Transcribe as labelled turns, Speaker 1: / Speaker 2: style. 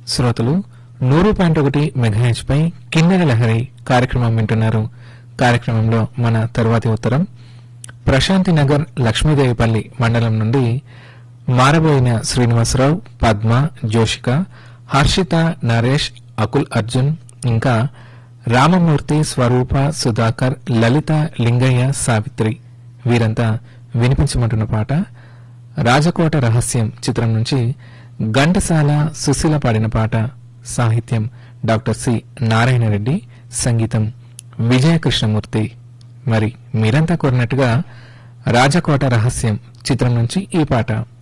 Speaker 1: శ్రోతలు నూరు పాయింట్ ఒకటి మెగాహెచ్ పై కిన్నెర లహరి కార్యక్రమం వింటున్నారు కార్యక్రమంలో మన తరువాతి ఉత్తరం ప్రశాంతి నగర్ లక్ష్మీదేవిపల్లి మండలం నుండి మారబోయిన శ్రీనివాసరావు పద్మ జోషిక హర్షిత నరేష్ అకుల్ అర్జున్ ఇంకా రామమూర్తి స్వరూప సుధాకర్ లలిత లింగయ్య సావిత్రి వీరంతా వినిపించమంటున్న పాట రాజకోట రహస్యం చిత్రం నుంచి ఘంటసాల సుశీల పాడిన పాట సాహిత్యం డాక్టర్ సి నారాయణరెడ్డి సంగీతం విజయకృష్ణమూర్తి మరి మీరంతా కోరినట్టుగా రాజకోట రహస్యం చిత్రం నుంచి ఈ పాట